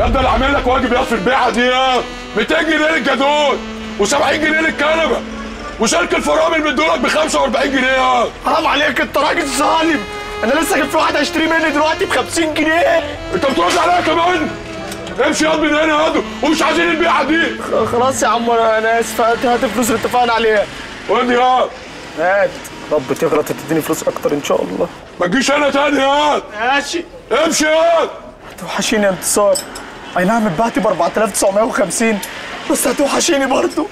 يا ده اللي عامل لك واجب يا في البيعه دي يا 200 جنيه للجدول و70 جنيه للكنبه وشركه الفرامل مدولك ب 45 جنيه يا حرام عليك انت راجل ظالم انا لسه كان في واحد هيشتري مني دلوقتي ب 50 جنيه انت بترد عليا كمان امشي ياض من هنا ياض ومش عايزين البيعه دي خلاص يا عم انا انا اسف هات هات الفلوس اللي اتفقنا عليها ودي ياض هات رب تغلط تديني فلوس اكتر ان شاء الله ما تجيش هنا تاني ياض ماشي امشي ياض توحشيني يا انتصار اي نعم اتبعتي ب 4950 بس هتوحشيني برضه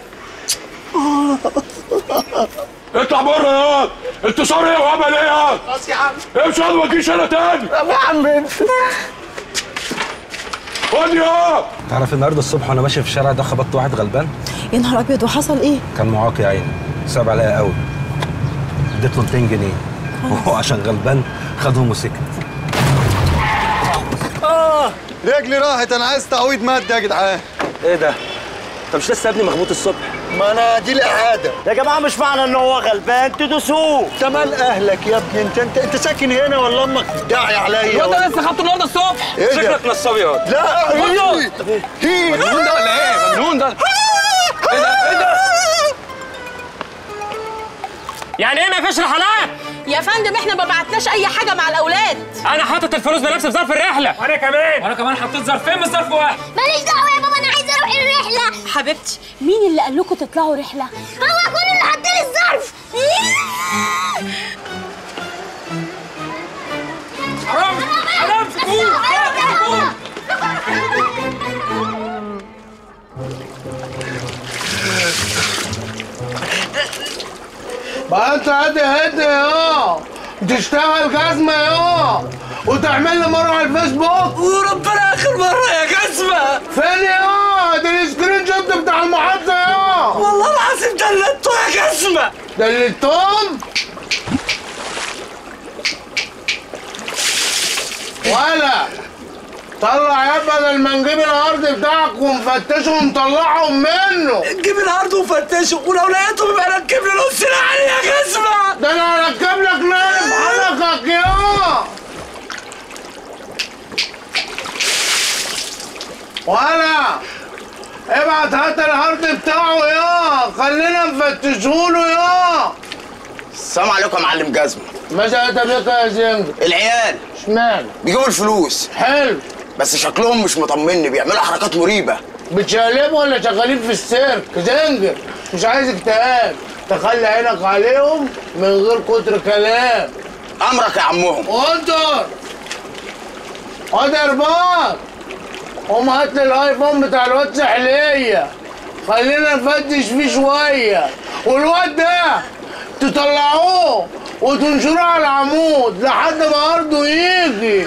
اطلع بره ياض انتصار ايه وهبل ايه ياض خلاص يا عم امشي ياض ما تجيش هنا تاني طب يا عم انت ودي ياض تعرف النهارده الصبح وانا ماشي في الشارع ده خبطت واحد غلبان يا نهار ابيض وحصل ايه؟ كان معاق يا عيني صعب عليا قوي اديت له 200 جنيه وهو عشان غلبان خدهم وسكت رجلي راحت انا عايز تعويض مادي يا جدعان ايه ده؟ انت مش لسه يا ابني مخبوط الصبح ما انا دي الاعاده يا جماعه مش معنى ان هو غلبان تدوسوه انت مال اهلك يا ابني انت انت, انت ساكن هنا ولا امك داعي عليا ده لسه خدته النهارده الصبح ايه ده؟ شكلك نصاب يا واد. لا هي هي مجنون ده ولا ايه؟ مجنون ده ايه ده؟ ايه ده؟ يعني ايه ما فيش رحلات؟ يا فندم احنا ما بعتناش اي حاجه مع الاولاد انا حاطط الفلوس بنفسي في ظرف الرحله وانا كمان وانا كمان حطيت ظرفين مش ظرف واحد ماليش دعوه يا بابا انا عايزه اروح الرحله حبيبتي مين اللي قال لكم تطلعوا رحله هو كل اللي حط لي الظرف حرام حرام سكون سكون بقى انت هادي هادي يا تشتغل جزمة يا وتعمل لي مرة على الفيسبوك وربنا اخر مره يا جزمه فين يا ده السكرين شوت بتاع المحادثة يا والله العظيم دلتوا يا جزمه دلتهم ولا طلع يا بدل ما نجيب الارض بتاعك ونفتشه ونطلعهم منه نجيب الارض وفتشه ولو لقيته يبقى ركب لي نص نعل يا جزمه ده انا هركب لك نار في حلقك يا ولا ابعت هات الهارد بتاعه يا خلينا نفتشهوله يا السلام عليكم يا معلم جزمه ماشي يا بيك يا زنجر العيال اشمعنى بيجيبوا الفلوس حلو بس شكلهم مش مطمني بيعملوا حركات مريبه بتشقلبوا ولا شغالين في السيرك زنجر مش عايز اكتئاب تخلي عينك عليهم من غير كتر كلام امرك يا عمهم انظر خد ارباط قوم هات لي الايفون بتاع الواد سحلية خلينا نفتش فيه شوية والواد ده تطلعوه وتنشروه على العمود لحد ما ارضه يجي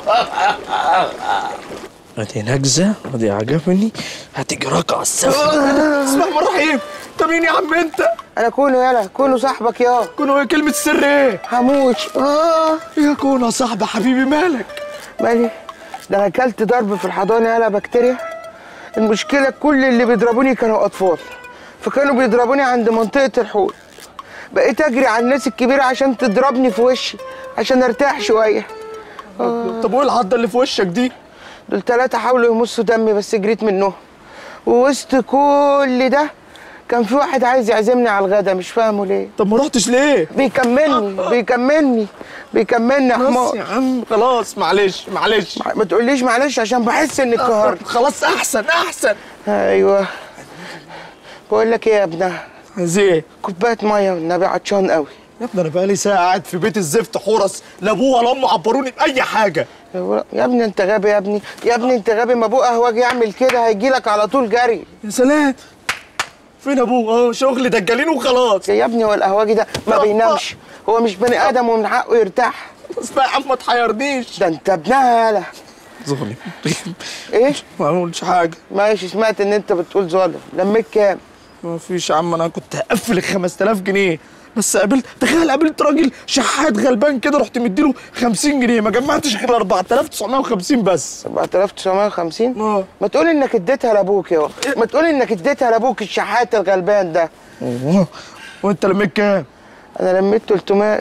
ادي نجزه ادي عجبني هتيجي رقع السفر بسم الله الرحمن الرحيم انت مين يا عم انت؟ انا كونو يلا كونو صاحبك يا كونوا ايه كلمه السر ايه؟ هموت اه يا كونو يا صاحبي حبيبي مالك؟ مالي ده انا اكلت ضرب في الحضانه يالا بكتيريا المشكله كل اللي بيضربوني كانوا اطفال فكانوا بيضربوني عند منطقه الحوض بقيت اجري على الناس الكبيره عشان تضربني في وشي عشان ارتاح شويه طب وايه العضه اللي في وشك دي؟ دول ثلاثه حاولوا يمصوا دمي بس جريت منهم ووسط كل ده كان في واحد عايز يعزمني على الغدا مش فاهمه ليه طب ما رحتش ليه؟ بيكملني بيكملني بيكملني يا خلاص حمار يا عم خلاص معلش معلش ما تقوليش معلش عشان بحس انك قهرت خلاص احسن احسن ايوه بقول لك ايه يا ابنها عايز ايه؟ كوبايه ميه والنبي عطشان قوي يا ابني انا بقالي ساعه قاعد في بيت الزفت حورس لا ابوه ولا امه عبروني باي حاجه يا ابني انت غبي يا ابني يا ابني انت غبي ما ابوه قهوجي يعمل كده هيجي لك على طول جري يا سلام فين ابوه؟ اه شغل دجالين وخلاص يا ابني هو القهوجي ده ما بينامش هو مش بني ادم ومن حقه يرتاح بس بقى يا عم ما تحيرنيش ده انت ابنها يالا ظالم ايه ما اقولش حاجه ماشي سمعت ان انت بتقول ظالم لميت كام ما فيش يا عم انا كنت هقفل ال 5000 جنيه بس قابلت تخيل قابلت راجل شحات غلبان كده رحت مديله 50 جنيه ما جمعتش غير 4950 بس 4950 اه ما تقول انك اديتها لابوك يا ما تقول انك اديتها لابوك الشحات الغلبان ده أوه. وانت لميت كام؟ انا لميت 300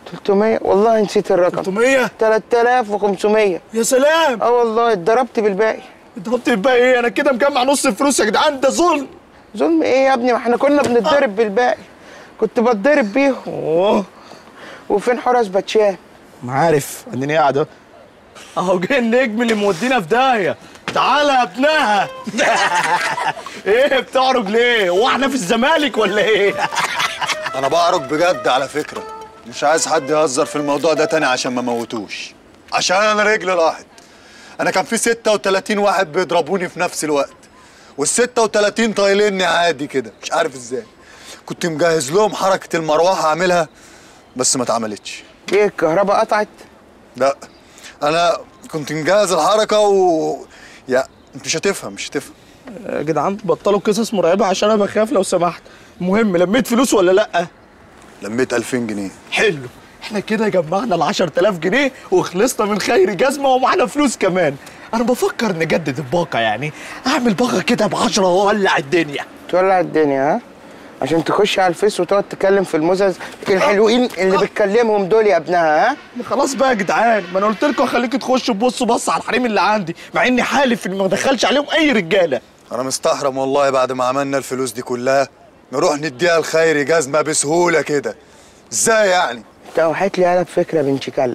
300 والله نسيت الرقم 300 3500 يا سلام اه والله اتضربت بالباقي انت قلت بقى ايه انا كده مجمع نص الفلوس يا جدعان ده ظلم ظلم ايه يا ابني ما احنا كنا بنتضرب بالباقي كنت بتضرب بيهم اوه وفين حرس باتشان ما عارف اديني قاعد اهو اهو جه النجم اللي مودينا في داهيه تعالى يا ابنها ايه بتعرج ليه هو احنا في الزمالك ولا ايه انا بعرج بجد على فكره مش عايز حد يهزر في الموضوع ده تاني عشان ما موتوش عشان انا رجلي راحت انا كان في 36 واحد بيضربوني في نفس الوقت وال 36 طايليني عادي كده مش عارف ازاي كنت مجهز لهم حركه المروحه اعملها بس ما اتعملتش ايه الكهرباء قطعت لا انا كنت مجهز الحركه و يا انت مش هتفهم مش هتفهم يا جدعان بطلوا قصص مرعبه عشان انا بخاف لو سمحت المهم لميت فلوس ولا لا لميت 2000 جنيه حلو احنا كده جمعنا ال 10000 جنيه وخلصنا من خير جزمه ومعانا فلوس كمان انا بفكر نجدد الباقه يعني اعمل باقه كده ب 10 واولع الدنيا تولع الدنيا ها عشان تخش على الفيس وتقعد تتكلم في المزز الحلوين اللي بتكلمهم دول يا ابنها ها خلاص بقى يا جدعان ما انا قلت لكم خليكم تخشوا تبصوا بص على الحريم اللي عندي مع اني حالف اني ما ادخلش عليهم اي رجاله انا مستحرم والله بعد ما عملنا الفلوس دي كلها نروح نديها لخيري جزمه بسهوله كده ازاي يعني انت اوحيت لي على فكره بنت كلب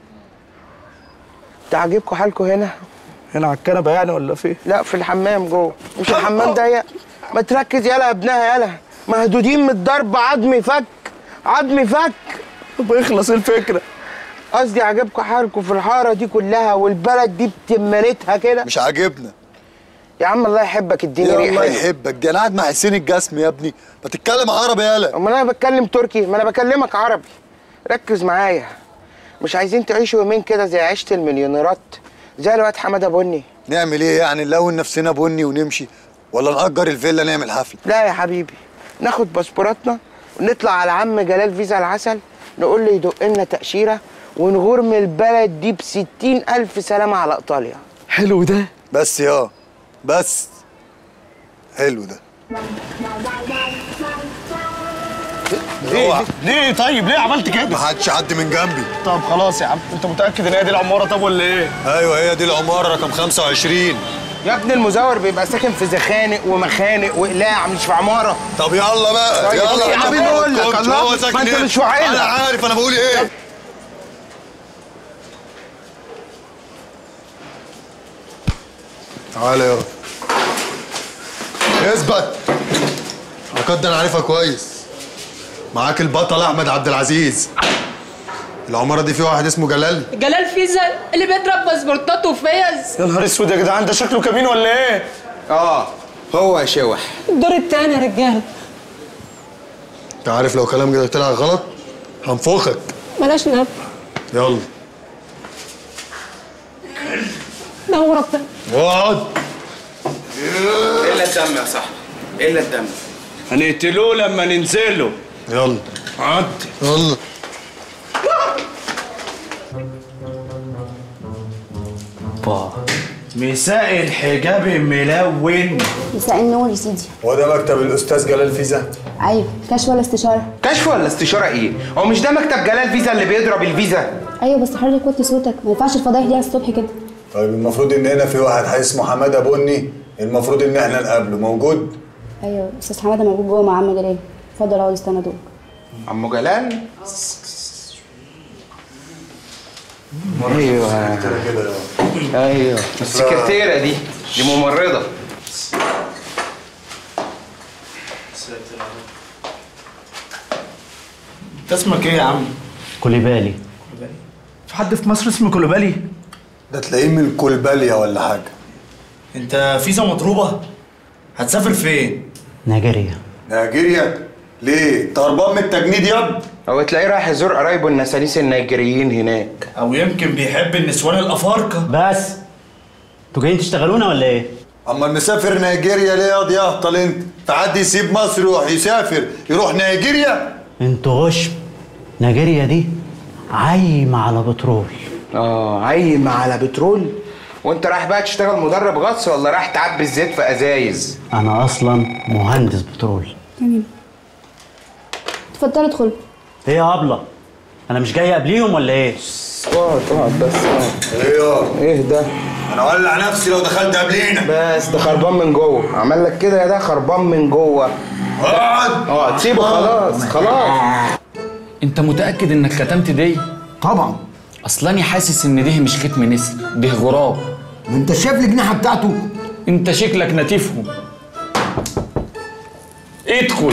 تعجبكم حالكم هنا هنا على الكنبه يعني ولا في لا في الحمام جوه مش الحمام ضيق ما تركز يلا يا ابنها يلا مهدودين من الضرب عظمي فك عظمي فك طب اخلص الفكره قصدي عجبكم حالكم في الحاره دي كلها والبلد دي بتمنتها كده مش عاجبنا يا عم الله يحبك اديني يا ريحه الله يحبك دي انا قاعد مع حسين الجسم يا ابني ما تتكلم عربي يالا امال انا بتكلم تركي ما انا بكلمك عربي ركز معايا مش عايزين تعيشوا يومين كده زي عيشه المليونيرات زي الواد حماده بني نعمل ايه يعني نلون نفسنا بني ونمشي ولا نأجر الفيلا نعمل حفله لا يا حبيبي ناخد باسبوراتنا ونطلع على عم جلال فيزا العسل نقول له يدق لنا تأشيرة ونغور من البلد دي بستين ألف سلامة على إيطاليا حلو ده بس يا بس حلو ده ليه ليه طيب ليه عملت كده ما حدش عدي من جنبي طب خلاص يا عم انت متاكد ان هي دي العماره طب ولا ايه ايوه هي دي العماره رقم 25 يا ابن المزور بيبقى ساكن في زخانق ومخانق وقلاع مش في عمارة طب يلا بقى طيب يلا يا انت حبيبي ما بقول لك، قلتش الله، هو ما ساكن انت ايه؟ مش واعي انا لك. عارف انا بقول ايه تعالى يا اثبت العلاقات ده انا عارفها كويس معاك البطل احمد عبد العزيز العماره دي فيها واحد اسمه جلال جلال فيزا اللي بيضرب باسبورتات وفيز يا نهار اسود يا جدعان ده شكله كمين ولا ايه اه هو يا شوح الدور التاني يا رجاله انت عارف لو كلام كده طلع غلط هنفخك بلاش نب يلا ده ربنا اقعد الا الدم يا صاحبي الا الدم هنقتلوه لما ننزله يلا عد يلا با مساء الحجاب ملون مساء النور يا سيدي هو ده مكتب الاستاذ جلال فيزا ايوه كشف ولا استشاره كشف ولا استشارة ايه؟ هو مش ده مكتب جلال فيزا اللي بيضرب الفيزا؟ ايوه بس حضرتك وطي صوتك ما ينفعش الفضايح دي على الصبح كده طيب المفروض ان هنا في واحد اسمه حماده بني المفروض ان احنا نقابله موجود ايوه استاذ حماده موجود جوه مع عم جلال اتفضل اقعد استنى دول عمو جلال ايوه كده ايوه السكرتيرة دي دي ممرضة انت اسمك ايه يا عم كوليبالي في حد في مصر اسمه كولوبالي ده تلاقيه من الكلباليا ولا حاجه انت فيزا مضروبه هتسافر فين نيجيريا نيجيريا ليه؟ انت هربان من التجنيد يا هو تلاقيه رايح يزور قرايبه النساليس النيجيريين هناك او يمكن بيحب النسوان الافارقه بس انتوا جايين تشتغلونا ولا ايه؟ اما المسافر نيجيريا ليه يا يا اهطل انت؟ فحد يسيب مصر يروح يسافر يروح نيجيريا؟ انتوا غشم نيجيريا دي عايمة على بترول اه عايم على بترول وانت رايح بقى تشتغل مدرب غطس ولا رايح تعبي الزيت في ازايز انا اصلا مهندس بترول جميل اتفضلوا ادخلوا ايه يا ابله انا مش جاي قبليهم ولا ايه اقعد اقعد بس اقعد ايه ايه ده انا اولع نفسي لو دخلت قبلينا بس ده خربان من جوه عمل لك كده يا ده خربان من جوه اقعد اقعد سيبه خلاص خلاص انت متاكد انك ختمت دي طبعا اصلاني حاسس ان ده مش ختم نسر ده غراب ما انت شايف الجناحه بتاعته انت شكلك نتيفهم ادخل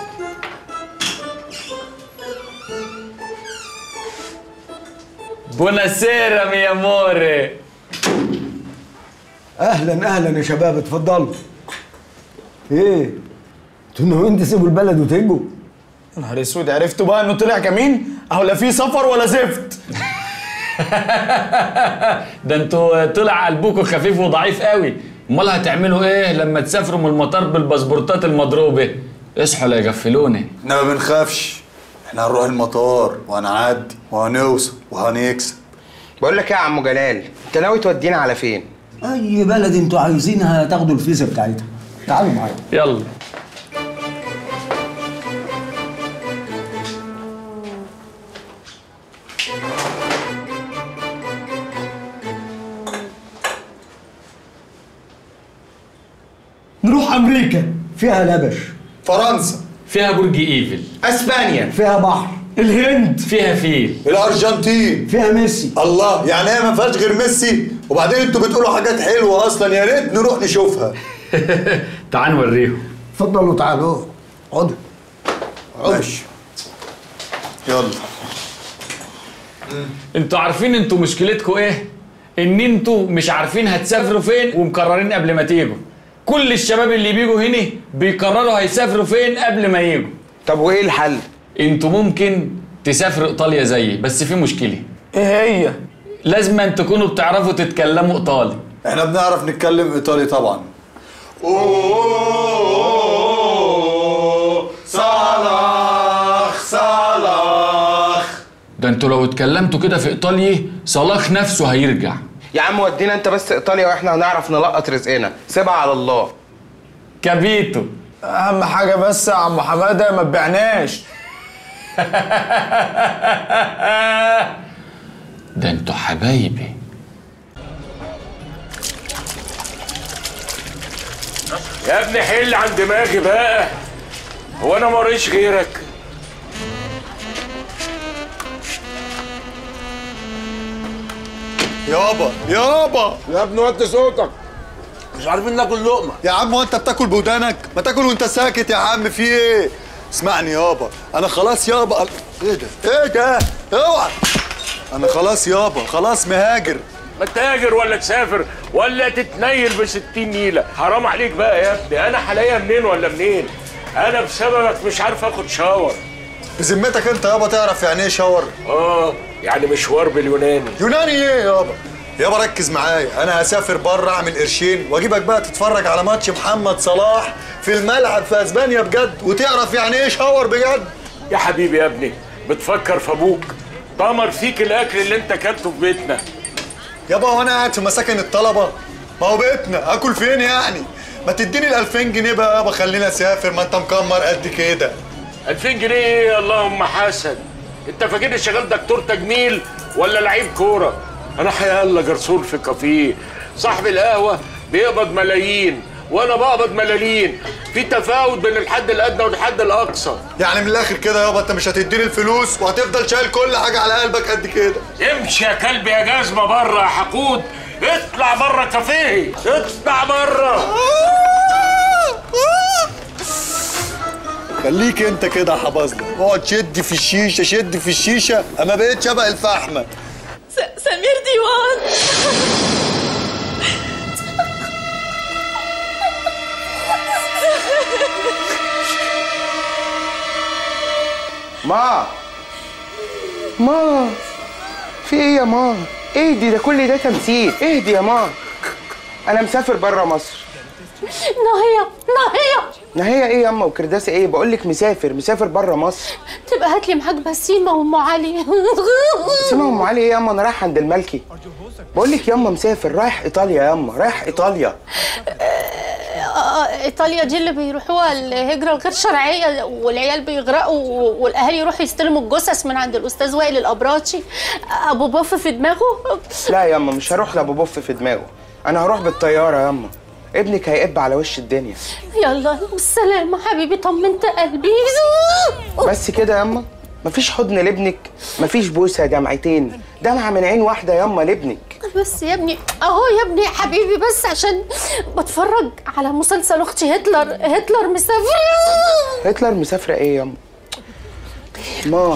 بوناسيرا مي اموري اهلا اهلا يا شباب اتفضلوا ايه انتوا ناويين تسيبوا البلد وتجوا يا نهار اسود عرفتوا بقى انه طلع كمين اهو لا في سفر ولا زفت ده انتوا طلع قلبكم خفيف وضعيف قوي امال هتعملوا ايه لما تسافروا من المطار بالباسبورتات المضروبه اصحوا لا يغفلوني احنا ما بنخافش احنا هنروح المطار وهنعدي وهنوصل وهنكسب بقول لك ايه يا عم جلال انت ناوي تودينا على فين اي بلد انتوا عايزينها تاخدوا الفيزا بتاعتها تعالوا معايا يلا نروح امريكا فيها لبش فرنسا فيها برج ايفل اسبانيا فيها بحر الهند فيها فيل الارجنتين فيها ميسي الله يعني هي ما فيهاش غير ميسي وبعدين انتوا بتقولوا حاجات حلوه اصلا يا ريت نروح نشوفها تعال نوريهم اتفضلوا تعالوا اقعدوا ماشي يلا انتوا عارفين انتوا مشكلتكم ايه ان انتوا مش عارفين هتسافروا فين ومقررين قبل ما تيجوا كل الشباب اللي بيجوا هنا بيقرروا هيسافروا فين قبل ما يجوا طب وايه الحل انتوا ممكن تسافروا ايطاليا زيي بس في مشكله ايه هي لازم أن تكونوا بتعرفوا تتكلموا ايطالي احنا بنعرف نتكلم ايطالي طبعا صلاح صلاح ده انتوا لو اتكلمتوا كده في ايطالي صلاح نفسه هيرجع يا عم ودينا انت بس ايطاليا واحنا هنعرف نلقط رزقنا سيبها على الله كابيتو اهم حاجه بس يا عم حماده ما تبيعناش ده انتوا حبايبي يا ابني حل عن دماغي بقى هو انا موريش غيرك يابا يابا يا ابني وطي صوتك مش عارفين ناكل لقمه يا عم وانت بتاكل بودانك ما تاكل وانت ساكت يا عم في ايه اسمعني يابا انا خلاص يابا ايه ده ايه ده اوعى انا خلاص يابا خلاص مهاجر ما تهاجر ولا تسافر ولا تتنيل ب 60 نيله حرام عليك بقى يا ابني انا هلاقيها منين ولا منين انا بسببك مش عارف اخد شاور بذمتك انت يابا تعرف يعني ايه شاور اه يعني مشوار باليوناني يوناني ايه يابا يابا ركز معايا انا هسافر بره اعمل قرشين واجيبك بقى تتفرج على ماتش محمد صلاح في الملعب في اسبانيا بجد وتعرف يعني ايه شاور بجد يا حبيبي يا ابني بتفكر في ابوك طمر فيك الاكل اللي انت اكلته في بيتنا يابا وانا قاعد في مساكن الطلبه ما هو بيتنا اكل فين يعني ما تديني ال 2000 جنيه بقى يابا خلينا اسافر ما انت مكمر قد كده 2000 جنيه ايه اللهم حسن انت فاكرني شغال دكتور تجميل ولا لعيب كوره انا حيالله جرسون في كافيه صاحب القهوه بيقبض ملايين وانا بقبض ملالين في تفاوت بين الحد الادنى والحد الاقصى يعني من الاخر كده يابا انت مش هتديني الفلوس وهتفضل شايل كل حاجه على قلبك قد كده امشي يا كلب يا جزمه بره يا حقود اطلع بره كافيه اطلع بره خليك انت كده يا حباظنا اقعد شد في الشيشه شد في الشيشه اما بقيت شبه الفحمه س- سمير ديوان ما ما في ايه يا ما اهدي ده كل ده تمثيل اهدي يا ما انا مسافر بره مصر نهية نهية نهاية ايه يا اما وكرداسة ايه بقول لك مسافر مسافر بره مصر تبقى هات لي معاك بسيمة وام علي سيما ام علي ايه يا اما انا رايح عند الملكي بقول لك ياما مسافر رايح ايطاليا ياما رايح ايطاليا آه، ايطاليا دي اللي بيروحوها الهجره الغير شرعيه والعيال بيغرقوا والاهالي يروحوا يستلموا الجثث من عند الاستاذ وائل الابراجي ابو بوف في دماغه لا ياما مش هروح لابو بوف في دماغه انا هروح بالطياره ياما ابنك هيقب على وش الدنيا يلا والسلامه حبيبي طمنت قلبي بس كده ياما مفيش حضن لابنك مفيش بوسه جمعتين دمعه من عين واحده ياما لابنك بس يا ابني اهو يا ابني يا حبيبي بس عشان بتفرج على مسلسل اختي هتلر هتلر مسافر هتلر مسافره ايه ياما ما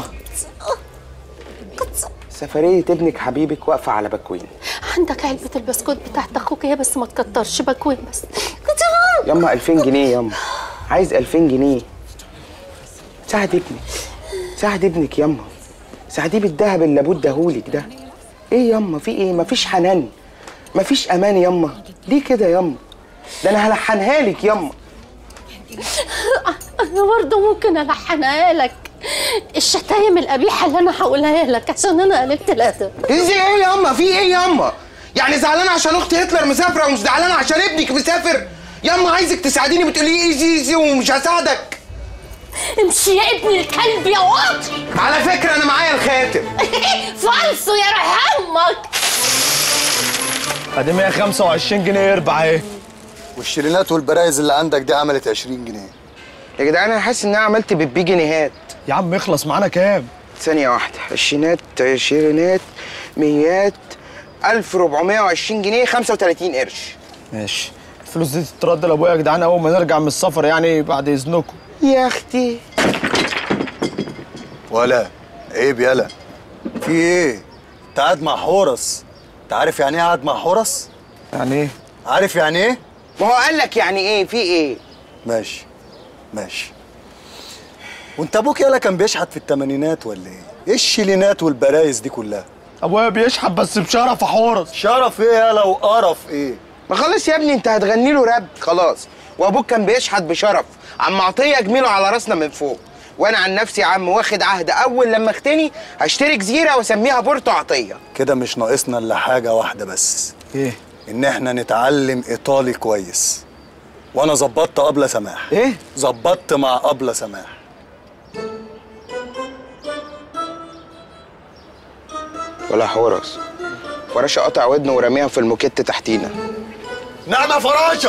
سفرية ابنك حبيبك واقفة على بكوين عندك علبة البسكوت بتاعت اخوك هي بس ما تكترش بكوين بس ياما 2000 جنيه ياما عايز 2000 جنيه ساعد ابنك ساعد ابنك ياما ساعديه بالذهب اللي ابوه اداهولك ده ايه ياما في ايه مفيش حنان مفيش امان ياما ليه كده ياما ده انا هلحنها لك ياما انا برضه ممكن الحنها لك الشتايم القبيحه اللي انا هقولها لك عشان انا قلبت الادب انت ايه ياما في ايه ياما يعني زعلانه عشان اخت هتلر مسافره ومش زعلانه عشان ابنك مسافر ياما عايزك تساعديني بتقولي لي ايزي ايزي ومش هساعدك امشي يا ابن الكلب يا واطي على فكره انا معايا الخاتم فالصو يا رحمك ادي 125 جنيه يربع ايه والشيلينات والبرايز اللي عندك دي عملت 20 جنيه يا جدعان انا حاسس ان انا عملت بيبي جنيهات يا عم اخلص معانا كام ثانيه واحده عشرينات عشرينات ميات 1420 جنيه 35 قرش ماشي الفلوس دي تترد لابويا يا جدعان اول ما نرجع من السفر يعني بعد اذنكم يا اختي ولا عيب يلا في ايه انت قاعد مع حورس انت عارف يعني ايه قاعد مع حورس يعني ايه عارف يعني ايه ما هو قال لك يعني ايه في ايه ماشي ماشي وانت ابوك يالا كان بيشحت في الثمانينات ولا ايه ايه الشيلينات والبرايز دي كلها ابويا بيشحت بس بشرف يا حورس شرف ايه يالا وقرف ايه ما خلاص يا ابني انت هتغني له راب خلاص وابوك كان بيشحت بشرف عم عطيه جميله على راسنا من فوق وانا عن نفسي يا عم واخد عهد اول لما اختني هشتري جزيره واسميها بورتو عطيه كده مش ناقصنا الا حاجه واحده بس ايه ان احنا نتعلم ايطالي كويس وانا ظبطت ابله سماح ايه ظبطت مع ابله سماح ولا حورس فراشه قطع ودنه ورميها في الموكيت تحتينا نعم يا فراشه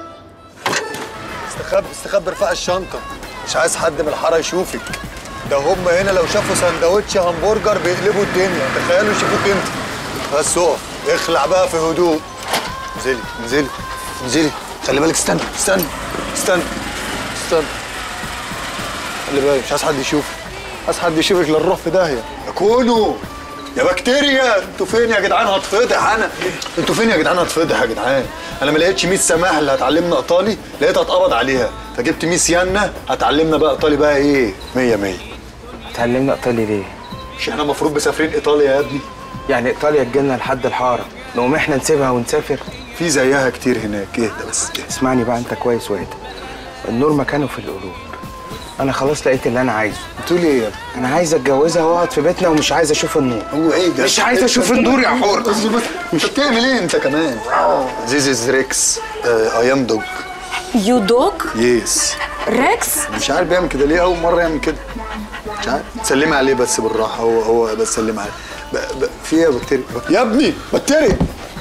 استخبى استخبى ارفع الشنطه مش عايز حد من الحاره يشوفك ده هم هنا لو شافوا سندوتش همبرجر بيقلبوا الدنيا تخيلوا يشوفوك انت بس اقف اخلع بقى في هدوء انزلي انزلي انزلي خلي بالك استنى استنى استنى استنى خلي بالك مش عايز حد يشوفك عايز حد يشوفك لا نروح في داهيه يا كونو يا بكتيريا انتوا فين يا جدعان هتفضح انا انتوا فين يا جدعان هتفضح يا جدعان انا ما لقيتش ميس سماح اللي هتعلمنا ايطالي لقيتها اتقبض عليها فجبت ميس يانا هتعلمنا بقى ايطالي بقى ايه 100 100 اتعلمنا ايطالي ليه مش احنا المفروض مسافرين ايطاليا يا ابني يعني ايطاليا تجيلنا لحد الحاره نقوم احنا نسيبها ونسافر في زيها كتير هناك اهدى بس اهدى اسمعني بقى انت كويس واهدى النور مكانه في القلوب انا خلاص لقيت اللي انا عايزه بتقول ايه يا ابني انا عايز اتجوزها واقعد في بيتنا ومش عايز اشوف النور هو ايه ده مش عايز اشوف النور يا حور انت بتعمل ايه انت كمان This is Rex اي ام دوج يو دوج يس ريكس مش عارف بيعمل كده ليه اول مره يعمل كده مش عارف سلمي عليه بس بالراحه هو هو بس سلمي عليه ب... ب... في ايه يا بكتيريا يا ابني بكتيريا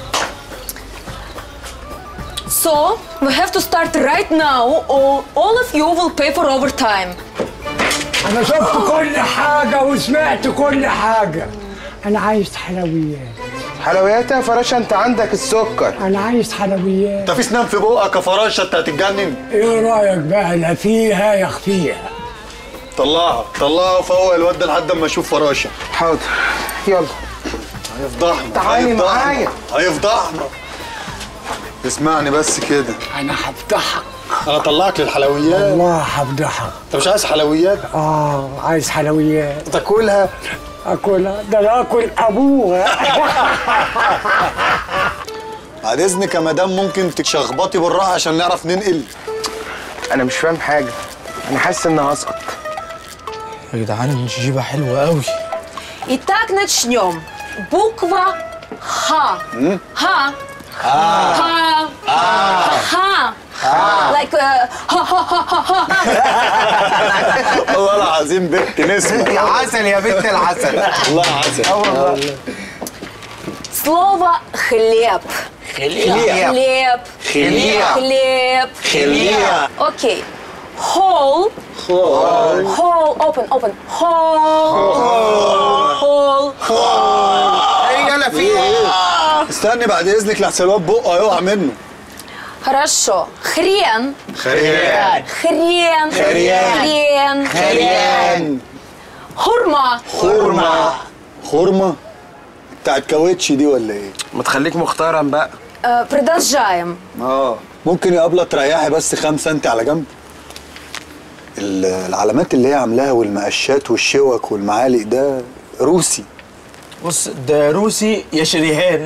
So, we have to start right now or all of you will pay for overtime. انا شفت كل حاجه وسمعت كل حاجه انا عايز حلويات حلويات يا فراشه انت عندك السكر انا عايز حلويات انت في سنان في بقك يا فراشه انت هتتجنن ايه رايك بقى لا فيها يا خفيها طلعها طلعها وفوق الواد ده لحد اما اشوف فراشه حاضر يلا هيفضحنا تعالي هيفضحنا. معايا. هيفضحنا اسمعني بس كده انا هفضحك انا طلعت للحلويات والله هفضحك انت مش عايز حلويات اه عايز حلويات تاكلها اكلها ده انا اكل ابوها بعد اذنك يا مدام ممكن تشخبطي بالراحه عشان نعرف ننقل انا مش فاهم حاجه انا حاسس اني هسقط يا جدعان الجيبه حلوه قوي Итак, начнем. Буква Х. Х. Х. Х. Х. like uh, ha ha ha ha ha. والله العظيم بنت نسمة يا عسل يا بنت العسل والله عسل اه والله Слово хлеб. Хлеб. Хлеб. Хлеб. Хлеб. Хлеб. Окей. Hole. Hole. Hole. Open. Open. Hole. Hole. ايه يلا في ايه استني بعد اذنك لحسن الواد بقه هيقع منه Хорошо. Хрен. خريان Хрен. Хрен. Хрен. خريان Хурма. خرمة خرمة بتاعت كاوتش دي ولا ايه؟ ما تخليك محترم بقى Э, Продолжаем. اه ممكن يا ابله تريحي بس خمسة انت على جنب ال- العلامات اللي هي عاملاها والمقشات والشوك والمعالق ده روسي بص ده روسي يا شريهان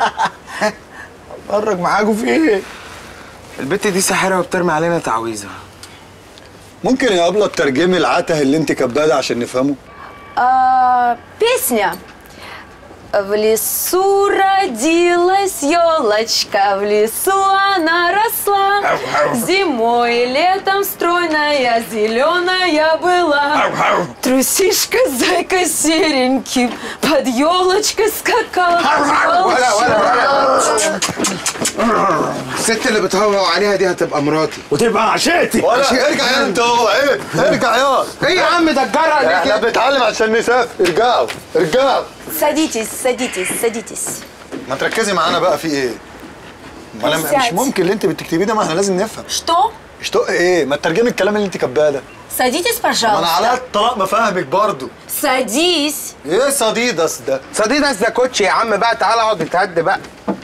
اتفرج معاكوا في ايه البت دي ساحره وبترمي علينا تعويذه ممكن يا ابله تترجمي العته اللي انت كباده عشان نفهمه А, Песня. В лесу родилась елочка, в лесу она росла. Зимой и летом стройная, зеленая была. Трусишка, зайка серенький, под елочкой скакал. ولا ولا ولا الست اللي بتهوهو عليها دي هتبقى مراتي وتبقى عشاتي ولا ارجع يا انت هو ايه ارجع يا ايه يا عم ده الجرأة دي احنا كده بنتعلم عشان نسافر ارجعوا ارجعوا Садитесь, садитесь, садитесь. ما تركزي معانا بقى في ايه ما انا مش ساعتي. ممكن اللي انت بتكتبيه ده ما احنا لازم نفهم Что? اشتق ايه ما ترجمي الكلام اللي انت كاتباه ده Садитесь, ما انا على пожалуйста. الطلاق بفهمك برضو Садись. ايه صديدس ده صديدس ده كوتش يا عم بقى تعالى اقعد اتهد بقى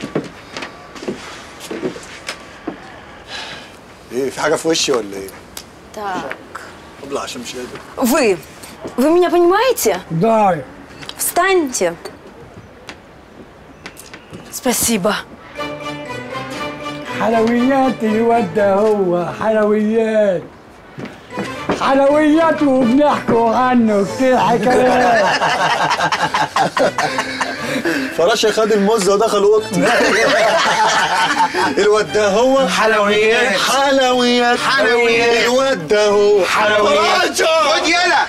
ايه في حاجه في وشي ولا ايه Так. ابلع عشان مش قادر Вы, вы меня понимаете? Да. Встаньте. Спасибо. حلويات الواد ده هو حلويات حلويات وبنحكوا عنه كتير حكايات فراشه خد المزه ودخل اوضتي الواد ده هو حلويات. حلويات حلويات. الواد ده هو حلويات. فراشه خد يلا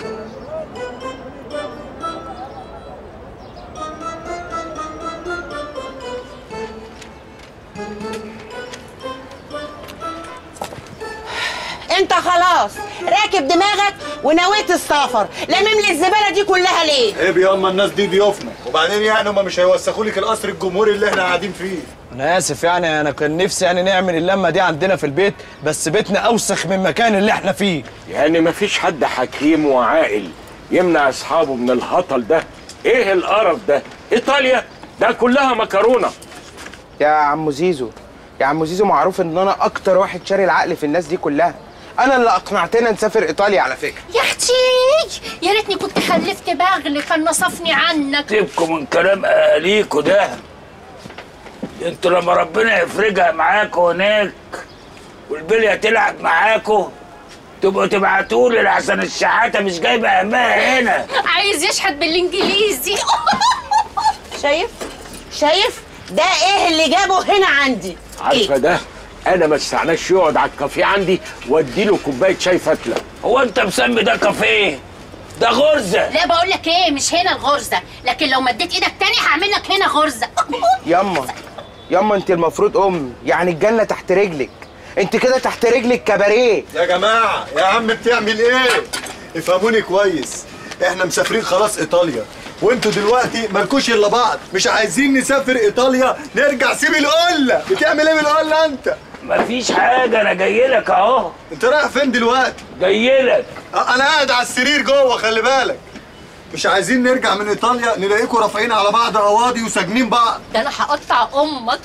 انت خلاص راكب دماغك ونويت السفر لمم لي الزباله دي كلها ليه ايه بياما الناس دي ضيوفنا وبعدين يعني هم مش هيوسخوا لك القصر الجمهوري اللي احنا قاعدين فيه انا اسف يعني انا كان نفسي يعني نعمل اللمه دي عندنا في البيت بس بيتنا اوسخ من المكان اللي احنا فيه يعني مفيش حد حكيم وعاقل يمنع اصحابه من الهطل ده ايه القرف ده ايطاليا ده كلها مكرونه يا عم زيزو يا عم زيزو معروف ان انا اكتر واحد شاري العقل في الناس دي كلها انا اللي اقنعتنا نسافر ايطاليا على فكره يا اختي يا ريتني كنت خلفت بغل كان نصفني عنك سيبكم من كلام اهاليكوا ده انتوا لما ربنا يفرجها معاكوا هناك والبليه تلعب معاكوا تبقوا تبعتوا لي لحسن الشحاته مش جايبه همها هنا عايز يشحت بالانجليزي شايف شايف ده ايه اللي جابه هنا عندي عارفه ده انا ما استعناش يقعد على الكافيه عندي وادي له كوبايه شاي فتله هو انت مسمي ده كافيه ده غرزه لا بقول لك ايه مش هنا الغرزه لكن لو مديت ايدك تاني هعمل لك هنا غرزه ياما ياما انت المفروض ام يعني الجنه تحت رجلك انت كده تحت رجلك كباريه يا جماعه يا عم بتعمل ايه افهموني كويس احنا مسافرين خلاص ايطاليا وانتوا دلوقتي مالكوش الا بعض مش عايزين نسافر ايطاليا نرجع سيب القله بتعمل ايه بالقله انت مفيش حاجه انا جاي لك اهو انت رايح فين دلوقتي جاي لك انا قاعد على السرير جوه خلي بالك مش عايزين نرجع من ايطاليا نلاقيكم رافعين على بعض قواضي وساجنين بعض ده انا هقطع امك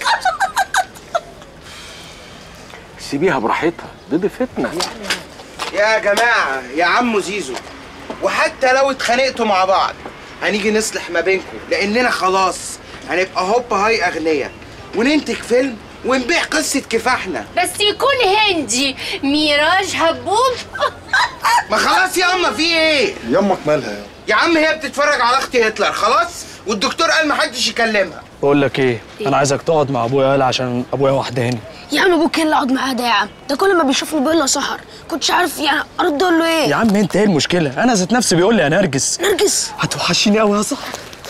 سيبيها براحتها دي ضيفتنا يا جماعه يا عم زيزو وحتى لو اتخانقتوا مع بعض هنيجي نصلح ما بينكم لاننا خلاص هنبقى هوب هاي اغنياء وننتج فيلم ونبيع قصه كفاحنا بس يكون هندي ميراج هبوب ما خلاص يا اما في ايه يمك مالها يا يا عم هي بتتفرج على اختي هتلر خلاص والدكتور قال محدش يكلمها بقول لك ايه انا عايزك تقعد مع ابويا يالا عشان ابويا وحداني يا عم ابوك ايه اللي اقعد معاه ده يا عم ده كل ما بيشوفني بيقول له سحر كنتش عارف يعني ارد اقول له ايه يا عم انت ايه المشكله انا ذات نفسي بيقول لي يا نرجس نرجس هتوحشيني قوي يا صاحبي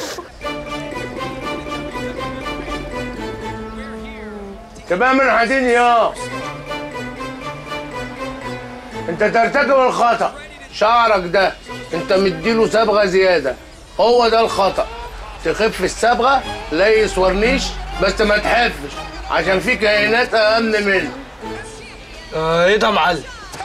تبقى من حدين يا انت ترتكب الخطأ شعرك ده انت مديله صبغة زيادة هو ده الخطأ تخف الصبغة ليس ورنيش بس ما تحفش عشان في كائنات أأمن منه آه ايه ده يا معلم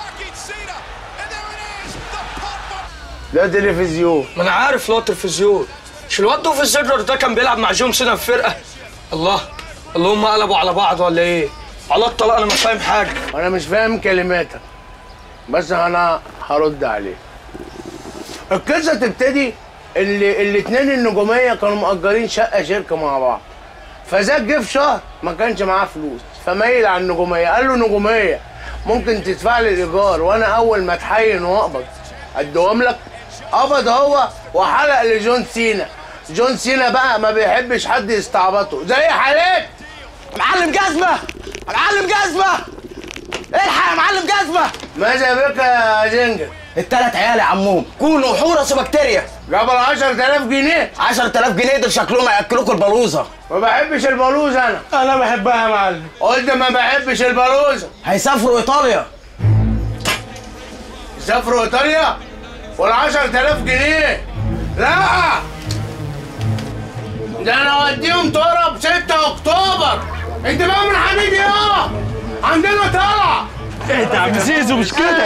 ده تلفزيون ما انا عارف اللي هو التلفزيون مش الواد دوف الزرر ده كان بيلعب مع جون سينا في فرقه الله اللهم قلبوا على بعض ولا ايه على الطلاق انا مش فاهم حاجه انا مش فاهم كلماتك بس انا هرد عليك القصه تبتدي اللي الاتنين النجوميه كانوا مأجرين شقه شركه مع بعض فزاد جه في شهر ما كانش معاه فلوس فميل على النجوميه قال له نجوميه ممكن تدفع لي الايجار وانا اول ما اتحين واقبض اديهم لك قبض هو وحلق لجون سينا جون سينا بقى ما بيحبش حد يستعبطه زي حالات معلم جزمة معلم جزمة الحق يا معلم جزمة ماذا بك يا زنجر التلات عيال يا عموم كونوا حورس وبكتيريا جاب 10000 جنيه 10000 جنيه دول شكلهم هياكلوكوا البلوزة ما بحبش البلوزه انا انا بحبها يا معلم قلت ما بحبش البلوزه هيسافروا ايطاليا يسافروا ايطاليا وال 10000 جنيه لا ده انا اوديهم طرب 6 اكتوبر انت بقى من حميد يا عندنا طلع ايه ده يا عم زيزو مش كده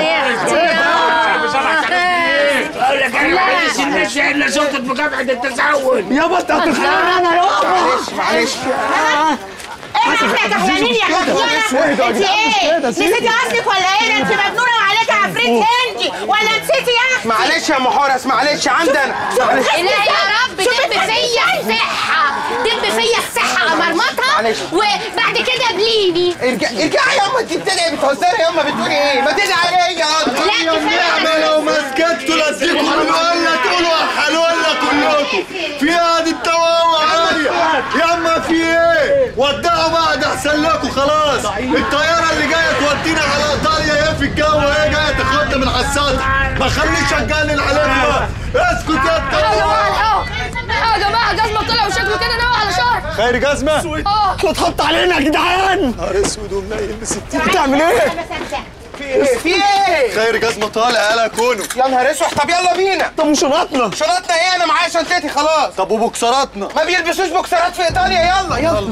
اقول لك انا ما عايز الناس الا صوتك مكافحه التسول يابا انت معلش معلش ايه احنا كحيانين يا خفيانة انت ايه نسيتي اصلك ولا ايه ده انت مجنونة وعليك عفريت هندي ولا نسيتي يا اختي معلش يا ام حورس معلش عندنا معلش لا يا رب دب فيا الصحة دب فيا الصحة امرمطها معلش. وبعد كده بليني ارجع ارجعي ياما انت بتدعي بتهزري ياما بتقولي ايه ما تدعي عليا لا النعمة لو ما سكتوا لازيكم ولا تقولوا حلولا كلكم في هذه التواوع عالية ياما في ايه ودعوا بعض احسن لكم خلاص الطيارة اللي جاية تودينا على ايطاليا ايه في الجو ايه جاية تاخدنا من على السطح ما خليش اتجنن عليكم بقى اسكت يا التواوع يا جماعه جزمه طلع وشكله كده ناوي على شهر خير جزمة اه اتحط علينا يا جدعان نهار اسود ومنيل بستين بتعمل ايه؟ في ايه في ايه خير جزمة طالع يلا كونوا يا نهار اسود طب يلا بينا طب وشنطنا شنطنا ايه انا معايا شنطتي خلاص طب وبوكسراتنا ما بيلبسوش بوكسرات في ايطاليا يلا يلا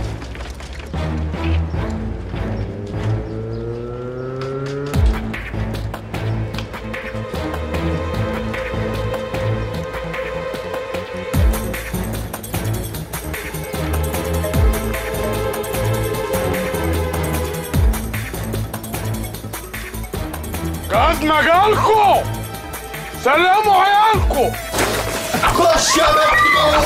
جزمة جالكو سلموا عيالكم خش يا بنت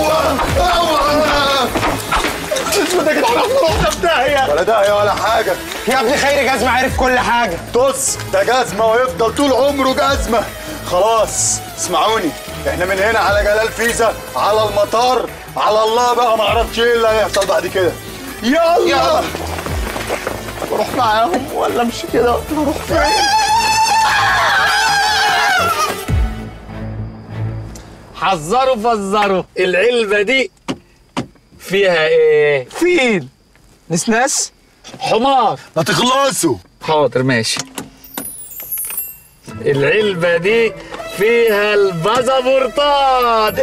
جوه ولا داهية ولا حاجة يا ابني خير جزمة عارف كل حاجة طز ده جزمة ويفضل طول عمره جزمة خلاص اسمعوني احنا من هنا على جلال فيزا على المطار على الله بقى ما اعرفش ايه اللي هيحصل بعد كده يلا يلا. اروح معاهم ولا امشي كده اروح فين؟ حذروا فزروا العلبة دي فيها ايه؟ فين؟ نسناس؟ حمار ما تخلصوا حاضر ماشي العلبة دي فيها البازابورتات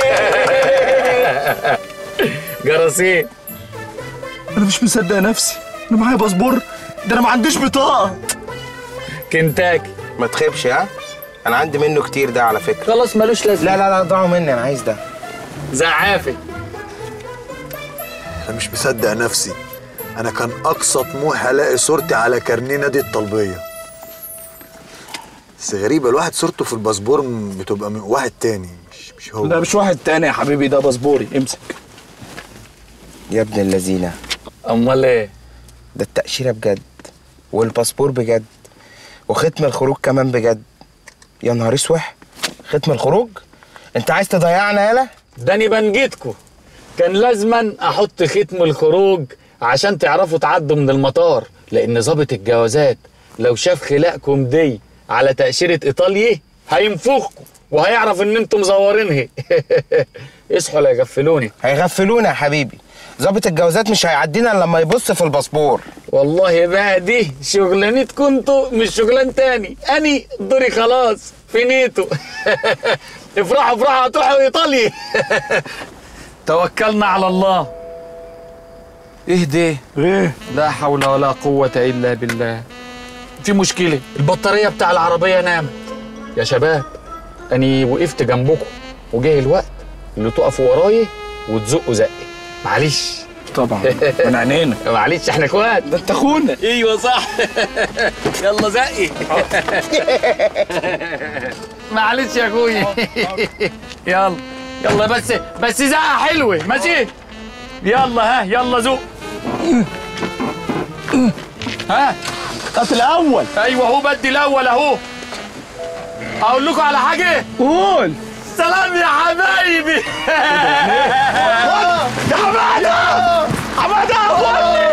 إيه؟ جراثيم انا مش مصدق نفسي انا معايا باسبور ده انا ما عنديش بطاقه كنتاكي ما تخيبش ها انا عندي منه كتير ده على فكرة خلاص ملوش لازمة لا لا لا ضاعوا مني انا عايز ده زعافي انا مش مصدق نفسي انا كان اقصى طموحي الاقي صورتي على كارنيه نادي الطلبيه بس غريبه الواحد صورته في الباسبور م- بتبقى من واحد تاني مش مش هو ده مش واحد تاني يا حبيبي ده باسبوري امسك يا ابن اللذينة امال ايه ده التأشيرة بجد والباسبور بجد وختم الخروج كمان بجد يا نهار اسوح ختم الخروج انت عايز تضيعنا يالا ده انا بنجيتكو كان لازما احط ختم الخروج عشان تعرفوا تعدوا من المطار لان ظابط الجوازات لو شاف خلاقكم دي على تأشيرة ايطاليا هينفخكم وهيعرف ان انتم مزورينها اصحوا لا يغفلوني هيغفلونا يا حبيبي ظابط الجوازات مش هيعدينا إلا لما يبص في الباسبور والله بقى دي شغلانتكم انتوا مش شغلان تاني اني دوري خلاص فينيتو افرحوا افرحوا هتروحوا ايطاليا توكلنا على الله اهدي ايه لا حول ولا قوة الا بالله في مشكلة البطارية بتاع العربية نامت يا شباب اني وقفت جنبكم وجه الوقت اللي تقفوا ورايا وتزقوا زقي معلش طبعا من عينينا معلش احنا اخوات ده انت اخونا ايوه صح يلا زقي معلش يا اخويا يلا يلا بس بس زقه حلوه ماشي يلا ها يلا زق ها هات الاول ايوه هو بدي الاول اهو اقول لكم على حاجه قول سلام يا حبايبي يا حماده حماده